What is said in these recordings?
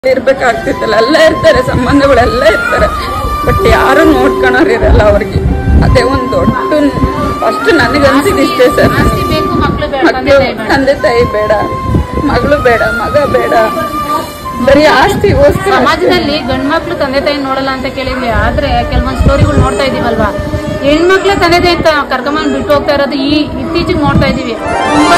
ಇರ್ಬೇಕಾಗ್ತಿತ್ತಲ್ಲ ಎಲ್ಲ ಇರ್ತಾರೆ ಸಂಬಂಧಗಳೆಲ್ಲ ಇರ್ತಾರೆ ಬಟ್ ಯಾರು ನೋಡ್ಕೊಳೋರು ಇರಲ್ಲ ಅವ್ರಿಗೆ ಅದೇ ಒಂದು ದೊಡ್ಡ ಫಸ್ಟ್ ನನಗೆ ಅನ್ಸಿದ್ದು ಇಷ್ಟೇ ಸರ್ ಆಸ್ತಿ ಬೇಕು ಮಕ್ಳು ಬೇಡ ತಂದೆ ಮಕ್ಕಳು ತಾಯಿ ಬೇಡ. ತಂದೆ ತಾಯಿ ಬೇಡ ಮಗಳು ಬೇಡ ಮಗ ಬೇಡ ಬರೀ ಆಸ್ತಿಗೋಸ್ಕರ ಸಮಾಜದಲ್ಲಿ ಗಂಡ್ ಮಕ್ಳು ತಂದೆ ತಾಯಿ ನೋಡಲ್ಲ ಅಂತ ಕೇಳಿದ್ವಿ ಆದ್ರೆ ಕೆಲವೊಂದು ಸ್ಟೋರಿಗಳು ನೋಡ್ತಾ ಇದೀವಲ್ವಾ ಹೆಣ್ಮಕ್ಳೇ ತಂದೆ ತಾಯಿ ಅಂತ ಕರ್ಕೊಂಬಂದ್ ಬಿಟ್ಟು ಹೋಗ್ತಾ ಇರೋದು ಈ ಇತ್ತೀಚೆಗೆ ನೋಡ್ತಾ ಇದೀವಿ ತುಂಬಾ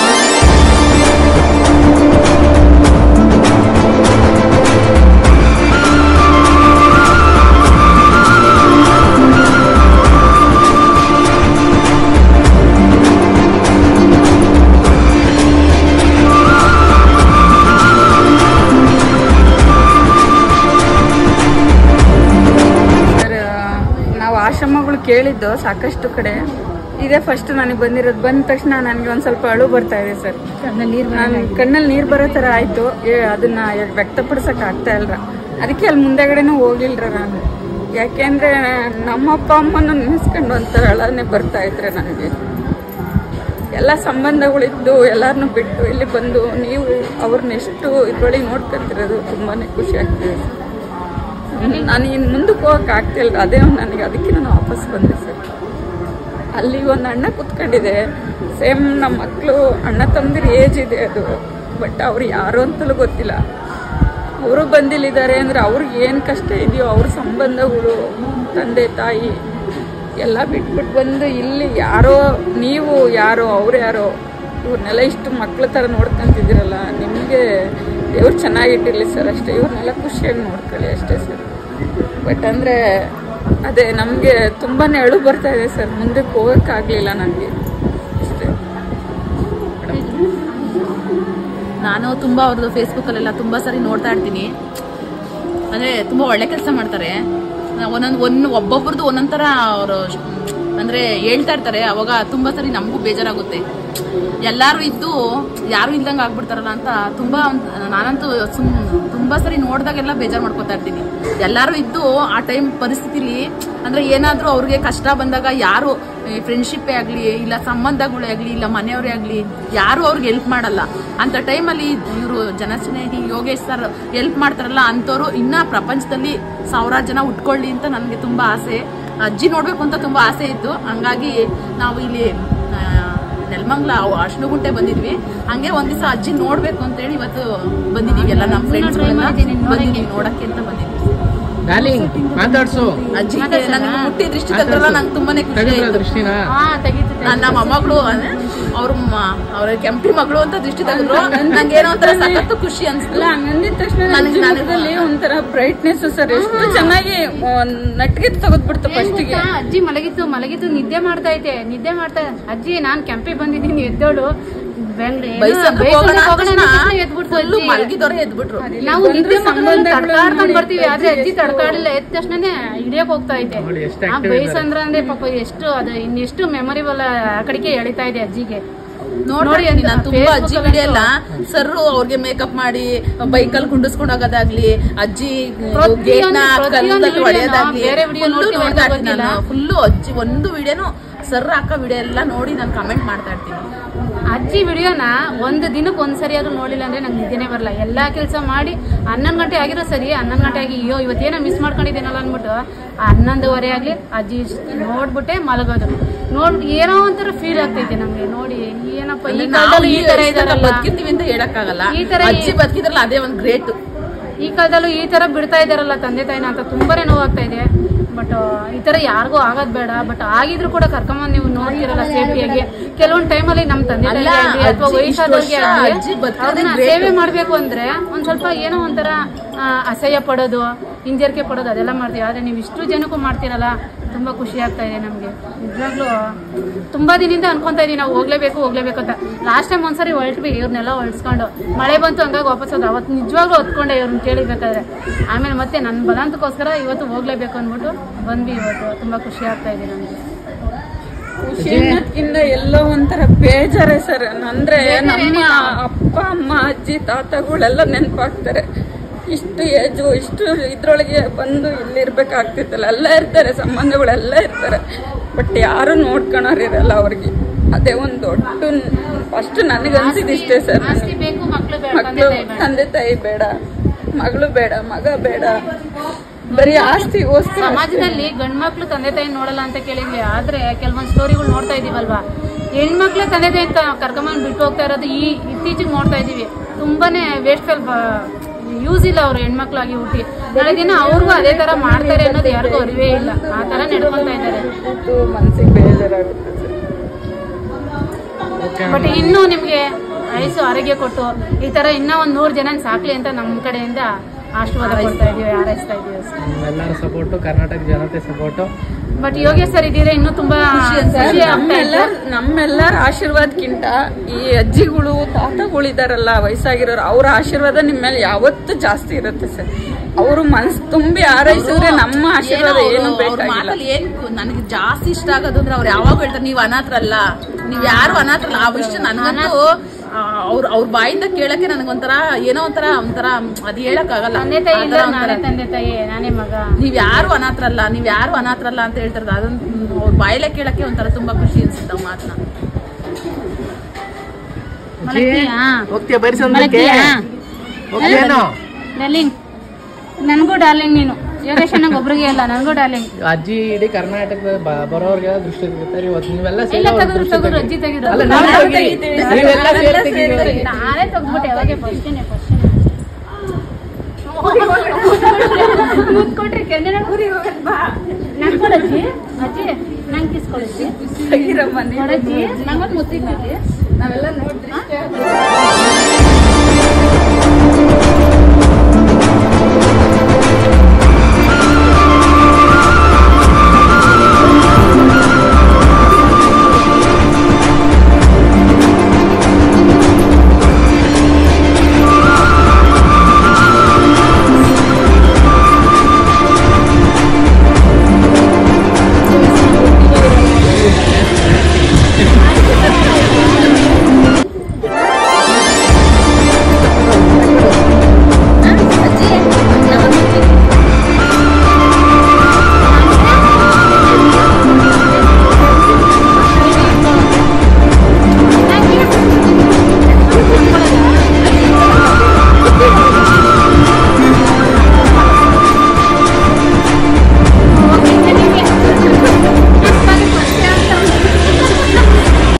ಸರ್ ನಾವು ಆಶ್ರಮಗಳು ಕೇಳಿದ್ದು ಸಾಕಷ್ಟು ಕಡೆ ಇದೇ ಫಸ್ಟ್ ನನಗೆ ಬಂದಿರೋದು ಬಂದ ತಕ್ಷಣ ನನಗೆ ಒಂದು ಸ್ವಲ್ಪ ಅಳು ಬರ್ತಾ ಇದೆ ಸರ್ ನಾನು ಕಣ್ಣಲ್ಲಿ ನೀರು ಬರೋ ಥರ ಆಯಿತು ಅದನ್ನ ವ್ಯಕ್ತಪಡಿಸೋಕೆ ಆಗ್ತಾ ಇಲ್ಲ ಅದಕ್ಕೆ ಅಲ್ಲಿ ಮುಂದೆಗಡೆನೂ ಹೋಗ್ಲಿಲ್ರ ನಾನು ಯಾಕೆಂದ್ರೆ ನಮ್ಮ ಅಪ್ಪ ಅಮ್ಮನ ನೆನೆಸ್ಕೊಂಡು ಒಂಥರ ಅಳನೆ ಬರ್ತಾ ಇದ್ರೆ ನನಗೆ ಎಲ್ಲ ಸಂಬಂಧಗಳಿದ್ದು ಎಲ್ಲರನ್ನೂ ಬಿಟ್ಟು ಇಲ್ಲಿ ಬಂದು ನೀವು ಅವ್ರನ್ನ ಎಷ್ಟು ಇದ್ರೊಳಗೆ ನೋಡ್ಕೊಂತಿರೋದು ತುಂಬಾನೇ ಖುಷಿ ಆಗ್ತಿದೆ ಸರ್ ನಾನು ಇನ್ನು ಮುಂದಕ್ಕೆ ಹೋಗಕ್ಕೆ ಆಗ್ತಿಲ್ಲ ಅದೇ ಒಂದು ನನಗೆ ಅದಕ್ಕೆ ನಾನು ವಾಪಸ್ ಬಂದೆ ಸರ್ ಅಲ್ಲಿ ಒಂದು ಅಣ್ಣ ಕುತ್ಕೊಂಡಿದೆ ಸೇಮ್ ನಮ್ಮ ಮಕ್ಕಳು ಅಣ್ಣ ತಮ್ಮದಿರ ಏಜ್ ಇದೆ ಅದು ಬಟ್ ಅವ್ರು ಯಾರು ಅಂತಲೂ ಗೊತ್ತಿಲ್ಲ ಅವರು ಬಂದಿಲ್ಲಿದ್ದಾರೆ ಅಂದರೆ ಅವ್ರಿಗೆ ಏನು ಕಷ್ಟ ಇದೆಯೋ ಅವ್ರ ಸಂಬಂಧಗಳು ತಂದೆ ತಾಯಿ ಎಲ್ಲ ಬಿಟ್ಬಿಟ್ಟು ಬಂದು ಇಲ್ಲಿ ಯಾರೋ ನೀವು ಯಾರೋ ಅವ್ರು ಯಾರೋ ಇವ್ರನ್ನೆಲ್ಲ ಇಷ್ಟು ಮಕ್ಳ ಥರ ನೋಡ್ಕೊಂತಿದ್ದೀರಲ್ಲ ನಿಮಗೆ ದೇವ್ರು ಚೆನ್ನಾಗಿಟ್ಟಿರಲಿ ಸರ್ ಅಷ್ಟೇ ಇವ್ರನ್ನೆಲ್ಲ ಖುಷಿಯಾಗಿ ನೋಡ್ಕೊಳ್ಳಿ ಅಷ್ಟೇ ಸರ್ ಬಟ್ ಅಂದರೆ ಅದೇ ನಮಗೆ ತುಂಬಾ ಅಳು ಬರ್ತಾ ಇದೆ ಸರ್ ಮುಂದಕ್ಕೆ ಹೋಗೋಕ್ಕಾಗಲಿಲ್ಲ ನನಗೆ ಅಷ್ಟೇ ನಾನು ತುಂಬಾ ಅವ್ರದ್ದು ಫೇಸ್ಬುಕ್ ಅಲ್ಲೆಲ್ಲ ತುಂಬಾ ಸರಿ ನೋಡ್ತಾ ಇರ್ತೀನಿ ಅಂದ್ರೆ ತುಂಬಾ ಒಳ್ಳೆ ಕೆಲಸ ಮಾಡ್ತಾರೆ ಒಂದೊಂದು ಒಂದು ಒಬ್ಬೊಬ್ರದ್ದು ಒಂದೊಂದ್ ತರ ಅವರು ಅಂದ್ರೆ ಹೇಳ್ತಾ ಇರ್ತಾರೆ ಅವಾಗ ತುಂಬಾ ಸರಿ ನಮಗೂ ಬೇಜಾರಾಗುತ್ತೆ ಎಲ್ಲಾರು ಇದ್ದು ಯಾರು ಇಲ್ದಂಗ ಆಗ್ಬಿಡ್ತಾರಲ್ಲ ಅಂತ ತುಂಬಾ ಒಂದ್- ನಾನಂತೂ ಸುಮ್ ತುಂಬಾ ಸರಿ ನೋಡ್ದಾಗೆಲ್ಲ ಬೇಜಾರ್ ಮಾಡ್ಕೊತಾ ಇರ್ತೀನಿ ಎಲ್ಲಾರು ಇದ್ದು ಆ ಟೈಮ್ ಪರಿಸ್ಥಿತಿಲಿ ಅಂದ್ರೆ ಏನಾದ್ರೂ ಅವ್ರಿಗೆ ಕಷ್ಟ ಬಂದಾಗ ಯಾರು ಫ್ರೆಂಡ್ಶಿಪ್ಪೇ ಆಗ್ಲಿ ಇಲ್ಲ ಸಂಬಂಧಗಳೇ ಆಗ್ಲಿ ಇಲ್ಲ ಮನೆಯವರೇ ಆಗ್ಲಿ ಯಾರು ಅವ್ರಿಗೆ ಹೆಲ್ಪ್ ಮಾಡಲ್ಲ ಅಂತ ಟೈಮಲ್ಲಿ ಇವರು ಜನಸ್ನೇಹಿ ಯೋಗೇಶ್ ಸರ್ ಹೆಲ್ಪ್ ಮಾಡ್ತಾರಲ್ಲ ಅಂತವ್ರು ಇನ್ನ ಪ್ರಪಂಚದಲ್ಲಿ ಸಾವಿರಾರು ಜನ ಉಟ್ಕೊಳ್ಳಿ ಅಂತ ನನಗೆ ತುಂಬಾ ಆಸೆ ಅಜ್ಜಿ ನೋಡ್ಬೇಕು ಅಂತ ತುಂಬಾ ಆಸೆ ಇತ್ತು ಹಂಗಾಗಿ ನಾವು ಇಲ್ಲಿ ಆ, ನೆಲಮಂಗ್ಲ ಅರ್ಶನಗುಂಟೆ ಬಂದಿದ್ವಿ ಹಂಗೆ ಒಂದ್ ದಿವಸ ಅಜ್ಜಿ ನೋಡ್ಬೇಕು ಅಂತೇಳಿ ಇವತ್ತು ಬಂದಿದೀವಿ ಎಲ್ಲ ನಮ್ಮ ಫ್ರೆಂಡ್ಸ್ ಬಂದಿದ್ವಿ ನೋಡಕ್ಕೆ ಅಂತ ಬಂದಿದ್ವಿ ಡಾರ್ಲಿಂಗ್ ಮಾತಾಡ್ಸು ಅಜ್ಜಿ ನನಗೆ ಮುಟ್ಟಿ ದೃಷ್ಟಿ ತೆಗೆದ್ರಲ್ಲ ನಂಗೆ ತುಂಬಾನೇ ಖುಷಿ ತೆಗೆದ್ರ ಆಯ್ತು ದೃಷ್ಟಿನ ಹಾ ತೆಗಿತಿದ್ದೆ ನನ್ನ ಮೊಮ್ಮಗಳು ಅವ್ರ ಅವ್ರ ಕೆಂಪಿ ಮಗಳು ಅಂತ ದೃಷ್ಟಿ ತೆಗೆದ್ರು ನಂಗೆ ಏನೋ ಒಂಥರ ಸಖತ್ತು ಖುಷಿ ಅನ್ಸ್ತು ಅಲ್ಲ ಹಂಗಂದಿದ ತಕ್ಷಣ ನನ್ನ ನನಗೆ- ಜೀವನದಲ್ಲಿ ಒಂಥರ ಬ್ರೈಟ್ನೆಸ್ ಸರ್ ಎಷ್ಟು ಚೆನ್ನಾಗಿ ನಟ್ಗೆ ತೆಗೆದ್ಬಿಡ್ತು ಫಸ್ಟಿಗೆ ಗೊತ್ತಾ, ಅಜ್ಜಿ ಮಲಗಿತ್ತು ಮಲಗಿತ್ತು ನಿದ್ದೆ ಮಾಡ್ತಾ ಐತೆ ನಿದ್ದೆ ಮಾಡ್ತಾ ಅಜ್ಜಿ ನಾನ್ ಕೆಂಪಿ ಬಂದಿದ್ದೀನಿ ಎದ್ದೋಳು ಬೆಂಗ್ಳೂರು ಬೈಸಂದ್ರಿಗೆ ಹೋಗೋಣ ಹೋಗೋಣ ಎದ್ಬಿಡ್ತು ಫುಲ್ಲು ಅಜ್ಜಿ ಮಲಗಿದವ್ರೆ ಎದ್ಬಿಟ್ರು ನಾವು ನಿದ್ದೆ ಸಂಬಂಧಗಳನ್ನ ತಡ್ಕಾಡ್ಕೊಂಡ್ ನೋಡಿ ಬರ್ತೀವಿ ಆದ್ರೆ ಅಜ್ಜಿ ತಡ್ಕಾಡಿಲ್ಲ ಎದ್ದ ತಕ್ಷಣನೇ ಹಿಡಿಯಕ್ ಹೋಗ್ತಾ ಐತೆ ನೋಡಿ ಎಷ್ಟು ಆ ಬೈಸಂದ್ರ ಅಂದ್ರೆ ಪಾಪ ಎಷ್ಟು ಅದು ಇನ್ನೆಷ್ಟು ಮೆಮೊರಿಬಲ್ ಆ ಕಡೆಗೆ ಎಳಿತಾ ಇದೆ ಅಜ್ಜಿಗೆ ನೋಡಿ ನೋಡಿ ನಾನು ಅಂತ ತುಂಬಾ ಅಜ್ಜಿ Facebook ವಿಡಿಯೋ ಎಲ್ಲ ಸರ್ ಅವ್ರಿಗೆ ಮೇಕಪ್ ಮಾಡಿ ಬೈಕಲ್ಲಿ ಕುಂಡಿಸ್ಕೊಂಡು ಹೋಗೋದಾಗ್ಲಿ ಅಜ್ಜಿ ಪ್ರತಿಯೊಂದು- ಗೇಟ್ನ ಪ್ರತಿಯೊಂದು ಕಲ್ಲಲ್ಲಿ ವಿಡಿಯೋನ ಹೊಡೆಯೋದಾಗ್ಲಿ ಬೇರೆ ವಿಡಿಯೋ ಫುಲ್ಲು ನೋಡ್ತೀವಿ ನೋಡ್ತಾ ಅಂತ ಇರ್ತೀನಿ ನಾನು ಫುಲ್ಲು ಅಜ್ಜಿ ಒಂದು ವಿಡಿಯೋನು ಸರ್ ಹಾಕೋ ವಿಡಿಯೋ ಎಲ್ಲ ನೋಡಿ ನಾನು ಕಮೆಂಟ್ ಮಾಡ್ತಾ ಇರ್ತೀನಿ ಅಜ್ಜಿ ವಿಡಿಯೋನ ಒಂದು ದಿನಕ್ಕೆ ಒಂದ್ ಸರಿ ಆದ್ರೂ ನೋಡಿಲ್ಲ ಅಂದ್ರೆ ನಂಗೆ ನಿದ್ದೆನೇ ಬರಲ್ಲ ಎಲ್ಲಾ ಕೆಲಸ ಮಾಡಿ ಹನ್ನೊಂದು ಗಂಟೆ ಆಗಿರೋ ಸರಿ ಹನ್ನೊಂದು ಗಂಟೆ ಆಗಿ ಅಯ್ಯೋ ಇವತ್ತೇನೋ ಮಿಸ್ ಮಾಡ್ಕೊಂಡಿದ್ದೀನಲ್ಲ ಅಂದ್ಬಿಟ್ಟು ಹನ್ನೊಂದುವರೆ ಆಗ್ಲಿ ಅಜ್ಜಿ ನೋಡ್ಬಿಟ್ಟೆ ಮಲಗೋದು ನೋಡ್ಬಿಟ್ಟು ಏನೋ ಒಂಥರ ಫೀಲ್ ಆಗ್ತೈತೆ ನಮ್ಗೆ ನೋಡಿ ಏನಪ್ಪ ಈ ನಾವು ಕಾಲದಲ್ಲಿ ಈ ತರ ಎಷ್ಟು ಇದಾರಲ್ಲ ಬದುಕಿರ್ತೀವಿ ಅಂತ ಹೇಳಕ್ಕಾಗಲ್ಲ ಈ ತರ ಅಜ್ಜಿ ಬದುಕಿದ್ರಲ್ಲ ಅದೇ ಒಂದು ಗ್ರೇಟ್ ಈ ಕಾಲದಲ್ಲೂ ಈ ತರ ಬಿಡ್ತಾ ಇದಾರಲ್ಲ ತಂದೆ ತಾಯಿನ ಅಂತ ತುಂಬಾನೇ ನೋವಾಗ್ತಾ ಇದೆ ಬಟ್ ಈ ತರ ಯಾರಿಗೂ ಆಗೋದ್ ಬೇಡ ಬಟ್ ಆಗಿದ್ರು ಕೂಡ ಕರ್ಕೊಂಬಂದ್ ನೀವು ನೋಡ್ತಿರಲ್ಲ ಸೇಫ್ಟಿಯಾಗಿ ಕೆಲವೊಂದ್ ಟೈಮಲ್ಲಿ ನಮ್ ತಂದೆ ಅಲ್ಲ, ತಾಯಿಗೆ ಆಗ್ಲಿ ಅಥವಾ ಅಜ್ಜಿ ವಯಸ್ಸಾದವ್ರಿಗೆ ಇಷ್ಟು ವರ್ಷ ಆಗ್ಲಿ ಅಜ್ಜಿ ಬದುಕಿರೋದೇ ಅವ್ರನ್ನ great. ಸೇವೆ ಮಾಡ್ಬೇಕು ಅಂದ್ರೆ ಒಂದ್ ಸ್ವಲ್ಪ ಏನೋ ಒಂಥರ ಆ, ಅಸಹ್ಯ ಪಡೋದು ಹಿಂಜರಿಕೆ ಪಡೋದು ಅದೆಲ್ಲ ಮಾಡ್ತೀವಿ ಆದ್ರೆ ನೀವು ಇಷ್ಟು ಜನಕ್ಕೂ ಮಾಡ್ತೀರಲ್ಲ ತುಂಬಾ ಖುಷಿ ಆಗ್ತಾ ಇದೆ ನಮ್ಗೆ ನಿಜವಾಗ್ಲೂ ತುಂಬಾ ದಿನದಿಂದ ಅನ್ಕೊಂತಾ ಇದೀವಿ ನಾವು ಹೋಗ್ಲೇಬೇಕು ಹೋಗ್ಲೇಬೇಕು ಅಂತ ಲಾಸ್ಟ್ ಟೈಮ್ ಒಂದ್ಸರಿ ಹೊರಟ್ವಿ ಇವ್ರನ್ನೆಲ್ಲ ಹೊಳ್ಸ್ಕೊಂಡು ಮಳೆ ಬಂತು ಹಂಗಾಗಿ ವಾಪಸ್ ಹೋದ ಅವತ್ತು ನಿಜವಾಗ್ಲೂ ಹೊತ್ಕೊಂಡೆ ಇವ್ರನ್ನ ಕೇಳಿಬೇಕಾದ್ರೆ ಆಮೇಲೆ ಮತ್ತೆ ನನ್ನ ಬಲಾಂತಕ್ಕೋಸ್ಕರ ಇವತ್ತು ಹೋಗ್ಲೇಬೇಕು ಅಂದ್ಬಿಟ್ಟು ಬಂದ್ವಿ ಇವತ್ತು ತುಂಬಾ ಖುಷಿ ಆಗ್ತಾ ಇದೆ ನಮ್ಗೆ ಖುಷಿ ಅನ್ನೋದ್ಕಿಂತ ಎಲ್ಲೋ ಒಂಥರ ಬೇಜಾರೇ ಸರ್ ಅಂದ್ರೆ ನಮ್ಮ ಅಪ್ಪ ಅಮ್ಮ ಅಜ್ಜಿ ತಾತಗಳೆಲ್ಲ ನೆನಪಾಗ್ತಾರೆ ಇಷ್ಟು ಏಜು ಇಷ್ಟು ಇದ್ರೊಳಗೆ ಬಂದು ಇಲ್ಲಿರ್ಬೇಕಾಗ್ತಿತ್ತಲ್ಲ ಎಲ್ಲ ಇರ್ತಾರೆ ಸಂಬಂಧಗಳೆಲ್ಲ ಇರ್ತಾರೆ ಬಟ್ ಯಾರು ನೋಡ್ಕೊಳೋರು ಇರಲ್ಲ ಅವ್ರಿಗೆ ಅದೇ ಒಂದು ದೊಡ್ಡ ಫಸ್ಟ್ ನನಗೆ ಅನ್ಸಿದ್ದು ಇಷ್ಟೇ ಸರ್ ಆಸ್ತಿ ಬೇಕು ಮಕ್ಳು ಬೇಡ ತಂದೆ ಮಕ್ಕಳು ತಾಯಿ ಬೇಡ ತಂದೆ ತಾಯಿ ಬೇಡ ಮಗಳು ಬೇಡ ಮಗ ಬೇಡ ಬರೀ ಆಸ್ತಿಗೋಸ್ಕರ ಸಮಾಜದಲ್ಲಿ ಗಂಡ್ಮಕ್ಳು ತಂದೆ ತಾಯಿ ನೋಡಲ್ಲ ಅಂತ ಕೇಳಿದ್ವಿ ಆದ್ರೆ ಕೆಲವೊಂದು ಸ್ಟೋರಿಗಳು ನೋಡ್ತಾ ಇದೀವಲ್ವಾ ಹೆಣ್ಮಕ್ಳೇ ತಂದೆ ತಾಯಿ ಅಂತ ಕರ್ಕೊಂಬಂದ್ ಬಿಟ್ಟು ಹೋಗ್ತಾ ಇರೋದು ಈ ಇತ್ತೀಚೆಗೆ ನೋಡ್ತಾ ಇದೀವಿ ತುಂಬಾನೇ ವೇಸ್ಟ್ ಫೆಲ್ ಯೂಸ್ ಇಲ್ಲ ಅವ್ರು ಹೆಣ್ಮಕ್ಳಾಗಿ ಹುಟ್ಟಿ ನಾಳೆ ದಿನ ಅವ್ರಿಗೂ ಅದೇ ತರ ಮಾಡ್ತಾರೆ ಅನ್ನೋದು ಯಾರಿಗೂ ಅರಿವೇ ಇಲ್ಲ ಆ ತರ ನಡ್ಕೊಂತಾ ಇದ್ದಾರೆ ಮನ್ಸಿಗೆ ಬೇಜಾರಾಗುತ್ತೆ ಸರ್ ಓಕೆ ಬಟ್ ಇನ್ನೂ ನಿಮ್ಗೆ ಆಯುಸು ಆರೋಗ್ಯ ಕೊಟ್ಟು ಈ ತರ ಇನ್ನೂ ಒಂದ್ ನೂರ್ ಜನ ಸಾಕ್ಲಿ ಅಂತ ನಮ್ಮ ಕಡೆಯಿಂದ ಆಶೀರ್ವಾದ ಕೊಡ್ತಾ ಇದೀವಿ ಹಾರೈಸ್ತಾ ಇದೀವಿ ಅಷ್ಟೇ. ಎಲ್ಲರ ಸಪೋರ್ಟು ಕರ್ನಾಟಕ ಜನತೆ ಸಪೋರ್ಟು ಬಟ್ ಯೋಗೇಶ್ ಸರ್ ಇದ್ರೆ ಇನ್ನೂ ತುಂಬಾ ಖುಷಿ ಆಗ್ತಾ ನಮ್ಮೆಲ್ಲ ಇತ್ತು ನಮ್ಮೆಲ್ಲರ ಆಶೀರ್ವಾದಕ್ಕಿಂತ ಈ ಅಜ್ಜಿಗಳು ತಾತಗಳು ಇದಾರಲ್ಲ ವಯಸ್ಸಾಗಿರೋರು ಅವ್ರ ಆಶೀರ್ವಾದ ನಿಮ್ಮ ಮೇಲೆ ಯಾವತ್ತೂ ಜಾಸ್ತಿ ಇರುತ್ತೆ ಸರ್ ಅವರು ಮನ್ಸ್ ತುಂಬಿ ಹಾರೈಸಿದ್ರೆ ನಮ್ಮ ಆಶೀರ್ವಾದ ಏನು ಅವ್ರ ಬೇಕಾಗಿಲ್ಲ ಮಾತಲ್ಲಿ ಏನ್ ನನಗೆ ಜಾಸ್ತಿ ಇಷ್ಟ ಆಗೋದು ಅಂದ್ರೆ ಅವ್ರು ಯಾವಾಗ ಹೇಳ್ತಾರೆ ನೀವು ಅನಾಥರಲ್ಲ ನೀವ್ ಯಾರು ಅನಾಥರಲ್ಲ ಆ ವಿಷಯ ನನಗಂತೂ ಅವ್ರ ಅವ್ರ ಬಾಯಿಂದ ಕೇಳಕ್ಕೆ ನನಗೊಂಥರ ಏನೋ ಒಂಥರ ಒಂಥರ ಅದ್ ಹೇಳಕ್ ಆಗಲ್ಲ ತಂದೆ ತಾಯಿ ಇಲ್ಲ ನಾನೇ ತಂದೆ ತಾಯಿ ನಾನೇ ಮಗ ನೀವ್ ಯಾರು ಅನಾಥರಲ್ಲ ನೀವ್ ಯಾರು ಅನಾಥರಲ್ಲ ಅಂತ ಹೇಳ್ತಾರಲ್ಲ ಅದನ್ನ ಅವ್ರ ಬಾಯಲ್ಲೇ ಕೇಳಕ್ಕೆ ಒಂಥರ ತುಂಬಾ ಖುಷಿ ಅನ್ಸುತ್ತೆ ಮಾತನ್ನ ಮಲಗ್ತೀಯಾ? ಹೋಗ್ತೀಯ ಬರಿಸಂದಕ್ಕೆ ಮಲಗ್ತೀಯಾ? ಹೋಗ್ತೀಯೇನೋ ಡಾರ್ಲಿಂಗ್ ನನಗೂ ಡಾರ್ಲಿಂಗ್ ನೀನು ಯೋಗೇಶ್ ನಂಗೆ ಒಬ್ರಿಗೆ ಇಲ್ಲ ನನಗೂ ಡಾರ್ಲಿಂಗ್ ಅಜ್ಜಿ ಇಡೀ ಕರ್ನಾಟಕದ ಬ- ಬರೋರ್ಗೆಲ್ಲ ದೃಷ್ಟಿ ತೆಗಿತಾರೆ ಇವತ್ತು ನೀವೆಲ್ಲ ಸೇರಿ ಇಲ್ಲ ಅವ್ರ ತಗೋರು ದೃಷ್ಟಿ ತಗೋರು ತೆಗಿ- ಅಜ್ಜಿ ತೆಗಿರು ಅಲ್ಲ ನಾವು ತೆಗೀರಿ. ನೀವೆಲ್ಲ ಸೇರಿ ತೆಗೀರಿ. ನಾನೇ ತೆಗ್ದ್ಬಿಟ್ಟೆ ಯಾವಾಗ ಫಸ್ಟೇನೆ ಫಸ್ಟ್ ಮುತ್ಕೊಟ್ರಿ ಕೆನ್ನೆ ನಂಗೆ ಕೊಡಜ್ಜಿ ಅಜ್ಜಿ ನಂಗೆ ಕಿಸ್ಕೊಡಜ್ಜಿ ತೆಗೀರಮ್ಮ ನೀವು. ಕೊಡಜ್ಜಿ ನಂಗೊಂದು ಮುತ್ತಿಗೆ ನಾವೆಲ್ಲ ನೋಡಿದ್ರೆ